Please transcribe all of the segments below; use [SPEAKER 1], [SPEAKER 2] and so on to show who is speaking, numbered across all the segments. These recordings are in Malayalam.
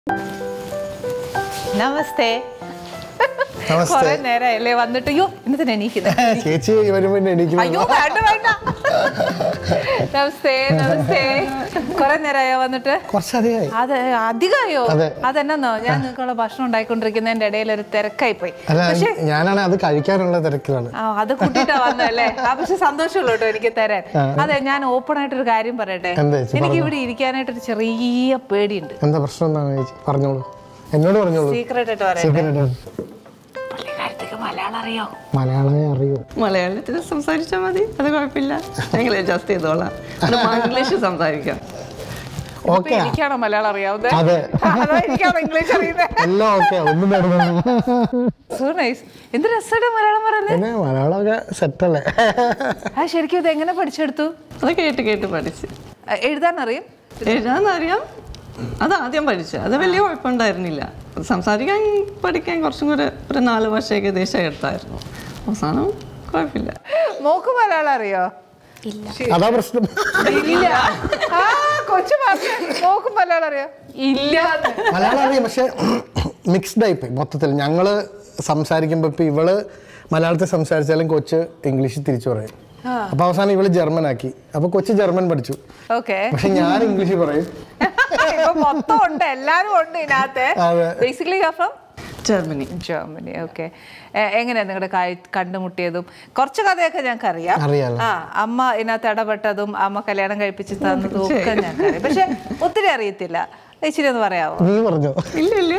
[SPEAKER 1] നമസ്തേ
[SPEAKER 2] നമസ്തേ.
[SPEAKER 1] കൊറേ നേരമല്ലേ വന്നിട്ട് അയ്യോ ഇന്നത്തെ എണീക്കുന്നത്
[SPEAKER 2] ചേച്ചി വരുമ്പോ എനിക്ക്
[SPEAKER 1] അയ്യോ വേണ്ട വേണ്ട നമസ്തേ നമസ്തേ കൊറേ നേരമായോ വന്നിട്ട്
[SPEAKER 2] കുറച്ചധികമായി
[SPEAKER 1] അത് അധികമായോ
[SPEAKER 2] അതെ.
[SPEAKER 1] അതെന്നോ ഞാൻ നിങ്ങൾക്കുള്ള ഭക്ഷണം ഉണ്ടായിക്കൊണ്ടിരിക്കുന്നതിന്റെ ഇടയിൽ ഒരു തിരക്കായി പോയി
[SPEAKER 2] അല്ല
[SPEAKER 1] പക്ഷെ
[SPEAKER 2] ഞാനാണ് അത് കഴിക്കാനുള്ള തിരക്കിലാണ്
[SPEAKER 1] ആ അത് കൂട്ടിട്ടാ വന്നല്ലേ ആ പക്ഷെ സന്തോഷമുള്ളൂ കേട്ടോ എനിക്ക് തരാൻ അതെ ഞാൻ ഓപ്പൺ ആയിട്ടൊരു കാര്യം പറയട്ടെ
[SPEAKER 2] എന്താ ചേച്ചി,
[SPEAKER 1] എനിക്ക്
[SPEAKER 2] പറഞ്ഞോ.
[SPEAKER 1] ഇവിടെ ഇരിക്കാനായിട്ടൊരു ചെറിയ പേടിയുണ്ട്
[SPEAKER 2] എന്താ പ്രശ്നം എന്താണ് ചേച്ചി പറഞ്ഞോളൂ എന്നോട് പറഞ്ഞോളൂ
[SPEAKER 1] സീക്രട്ട് ആയിട്ട് പറയട്ടെ
[SPEAKER 2] സീക്രട്ട്
[SPEAKER 1] പുള്ളിക്കാരത്തേക്ക് മലയാളം അറിയോ
[SPEAKER 2] മലയാളമേ അറിയൂ
[SPEAKER 3] മലയാളത്തിൽ സംസാരിച്ചാൽ മതി അത് കുഴപ്പമില്ല ഞങ്ങൾ അഡ്ജസ്റ്റ് ചെയ്തോളാം അത് ഇംഗ്ലീഷ് സംസാരിക്കാം
[SPEAKER 1] ഇപ്പൊ
[SPEAKER 2] ഓക്കെ
[SPEAKER 1] എനിക്കാണോ മലയാളം അറിയാവുന്നത്
[SPEAKER 2] അതെ
[SPEAKER 1] അതോ എനിക്കാണോ ഇംഗ്ലീഷ് അറിയുന്നത്
[SPEAKER 2] എല്ലാം ഓക്കെ ഒന്നും നടന്നു
[SPEAKER 1] സോ നൈസ് എന്ത് രസമായിട്ട് മലയാളം പറയുന്നത്
[SPEAKER 2] പിന്നെ മലയാളമൊക്കെ സെറ്റല്ലേ
[SPEAKER 1] ആ ശരിക്കും ഇത് എങ്ങനെ പഠിച്ചെടുത്തു
[SPEAKER 3] അത് കേട്ട് കേട്ട് പഠിച്ച്
[SPEAKER 1] അഹ് എഴുതാൻ അറിയും
[SPEAKER 3] എഴുതാന്നറിയാം അത് ആദ്യം പഠിച്ചു അത് വലിയ കുഴപ്പമുണ്ടായിരുന്നില്ല സംസാരിക്കാൻ പഠിക്കാൻ കുറച്ചും കൂടെ ഒരു നാല് വർഷം ഏകദേശം എടുത്തായിരുന്നു അവസാനം കുഴപ്പമില്ല
[SPEAKER 1] മോക്ക് മലയാളം അറിയോ
[SPEAKER 2] അതാ പ്രശ്നം
[SPEAKER 1] ഇല്ല ആ കൊച്ചു പറഞ്ഞു മോക്ക് മലയാളം അറിയോ ഇല്ല
[SPEAKER 2] മലയാളം അറിയാം പക്ഷെ മിക്സ്ഡ് ആയിപ്പോയി മൊത്തത്തിൽ ഞങ്ങള് സംസാരിക്കുമ്പോ ഇപ്പൊ ഇവള് മലയാളത്തിൽ സംസാരിച്ചാലും കൊച്ച് ഇംഗ്ലീഷ് തിരിച്ചു പറയും അപ്പൊ അവസാനം ഇവള് ജർമ്മൻ ആക്കി അപ്പൊ കൊച്ച് ജർമ്മൻ പഠിച്ചു
[SPEAKER 1] ഓക്കെ
[SPEAKER 2] പക്ഷെ ഞാൻ ഇംഗ്ലീഷ് പറയും
[SPEAKER 1] ഇപ്പൊ മൊത്തം ഉണ്ട് എല്ലാരും ഉണ്ട് ഇതിനകത്ത്
[SPEAKER 2] അതെ.
[SPEAKER 1] Basically from
[SPEAKER 3] Germany
[SPEAKER 1] Germany okay എങ്ങനെയാ നിങ്ങളുടെ കണ്ടുമുട്ടിയതും കുറച്ച് കഥയൊക്കെ ഞങ്ങൾക്ക് അറിയാം
[SPEAKER 2] അറിയാലോ.
[SPEAKER 1] ആ അമ്മ ഇതിനകത്ത് ഇടപെട്ടതും അമ്മ കല്യാണം കഴിപ്പിച്ച് തന്നതും ഒക്കെ ഞങ്ങൾക്ക് അറിയാം പക്ഷെ ഒത്തിരി അറിയത്തില്ല ഇച്ചിരി ഒന്ന് പറയാമോ
[SPEAKER 2] നീ പറഞ്ഞോ
[SPEAKER 3] ഇല്ല ഇല്ല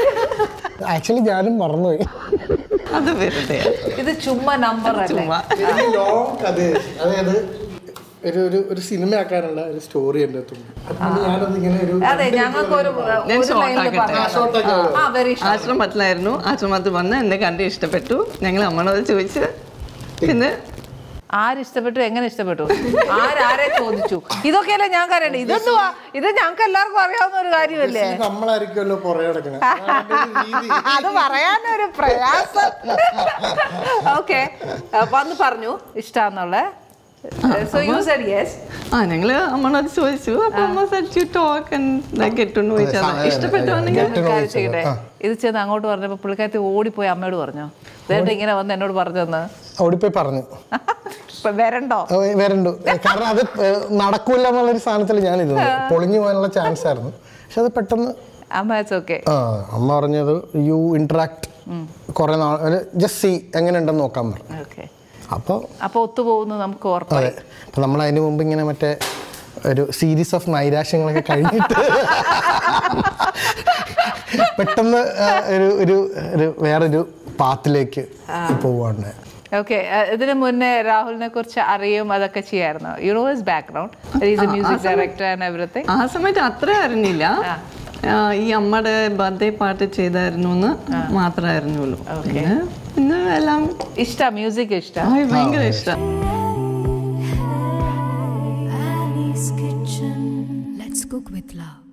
[SPEAKER 2] ആക്ച്വലി ഞാനും മറന്നുപോയി
[SPEAKER 3] അത് വെറുതെ
[SPEAKER 1] ഇത് ചുമ്മാ നമ്പർ അല്ലേ
[SPEAKER 3] ചുമ്മാ
[SPEAKER 2] ലോങ് കഥ അതായത് ഒരു ഒരു ഒരു സിനിമ ആക്കാനുള്ള ഒരു സ്റ്റോറി എൻ്റെ ഞാനത് ഇങ്ങനെ ഒരു
[SPEAKER 1] അതെ ഞങ്ങൾക്ക് ഒരു
[SPEAKER 3] ഞാൻ
[SPEAKER 1] ഒരു
[SPEAKER 3] short
[SPEAKER 1] ലൈനിൽ
[SPEAKER 3] ആക്കട്ടെ.
[SPEAKER 1] പറഞ്ഞു ആ വെരി
[SPEAKER 3] ആശ്രമത്തിലായിരുന്നു ആശ്രമത്തിൽ വന്ന് എന്നെ കണ്ട് ഇഷ്ടപ്പെട്ടു ഞങ്ങൾ അമ്മനോട് ചോദിച്ച് പിന്നെ
[SPEAKER 1] ആരിഷ്ടപ്പെട്ടു എങ്ങനെ ഇഷ്ടപ്പെട്ടു ആരാരെ ചോദിച്ചു ഇതൊക്കെയല്ലേ ഞാൻ അറിയണ്ടേ ഇതെന്തുവാ ഇത് ഞങ്ങൾക്ക് എല്ലാവർക്കും അറിയാവുന്ന ഒരു കാര്യമല്ലേ
[SPEAKER 2] നമ്മളായിരിക്കുമല്ലോ പുറകെ കിടക്കണേ
[SPEAKER 1] അത് പറയാനൊരു പ്രയാസം ഓക്കെ വന്ന് പറഞ്ഞു ഇഷ്ടാന്നുള്ള സോ യു സെഡ് യെസ്
[SPEAKER 3] ആ ഞങ്ങള് അമ്മനോട് ചോദിച്ചു അപ്പൊ അമ്മ സച്ചു talk get to know each other ഇഷ്ടപ്പെട്ടുവാണെങ്കിൽ
[SPEAKER 2] Get to know each other.
[SPEAKER 1] ചെയ്യട്ടെ
[SPEAKER 2] ആ.
[SPEAKER 1] ഇത് ചെന്ന് അങ്ങോട്ട് പറഞ്ഞപ്പോ പുള്ളിക്കാരത്തി ഓടിപ്പോയി അമ്മയോട് പറഞ്ഞോ എന്നിട്ട് ഇങ്ങനെ വന്ന് എന്നോട് പറഞ്ഞെന്ന്
[SPEAKER 2] ഓടിപ്പോയി പറഞ്ഞു
[SPEAKER 1] ഇപ്പൊ വരണ്ടോ
[SPEAKER 2] ഓ, വരണ്ടു കാരണം അത് ഏഹ്, നടക്കൂല എന്നുള്ളൊരു സാധനത്തിൽ ഞാൻ ഇരുന്നു പൊളിഞ്ഞു പോകാനുള്ള ചാൻസ് ആയിരുന്നു പക്ഷെ അത് പെട്ടെന്ന്
[SPEAKER 1] അമ്മ ഇറ്റ്സ് ഓക്കെ
[SPEAKER 2] ആ അമ്മ പറഞ്ഞത് യു ഇന്ററാക്ട് കുറെ നാൾ ജസ്റ്റ് സി എങ്ങനെ ഉണ്ടെന്ന് നോക്കാൻ പറഞ്ഞു
[SPEAKER 1] ഓക്കെ
[SPEAKER 2] അപ്പോൾ
[SPEAKER 1] അപ്പൊ ഒത്തുപോകുന്നു നമുക്ക് ഉറപ്പായി
[SPEAKER 2] അതെ അപ്പം നമ്മൾ അതിന് മുമ്പ് ഇങ്ങനെ മറ്റേ ഒരു സീരീസ് ഓഫ് നൈരാശ്യങ്ങളൊക്കെ കഴിഞ്ഞിട്ട് പെട്ടെന്ന് ആ, ഒരു ഒരു ഒരു വേറൊരു പാത്തിലേക്ക് പോവാണ്ട്
[SPEAKER 1] ഓക്കെ ഇതിനു മുന്നേ രാഹുലിനെ കുറിച്ച് അറിയും അതൊക്കെ ചെയ്യായിരുന്നു you know his background is a music director and everything
[SPEAKER 3] ആ സമയത്ത് അത്ര അറിഞ്ഞില്ല ആ, ഈ അമ്മയുടെ ബർത്ത്ഡേ പാർട്ടി ചെയ്തായിരുന്നു എന്ന് മാത്രമേ അറിഞ്ഞുള്ളൂ പിന്നെ പിന്നെ എല്ലാം
[SPEAKER 1] ഇഷ്ട മ്യൂസിക് ഇഷ്ട
[SPEAKER 3] ആ, ഭയങ്കര ഇഷ്ടം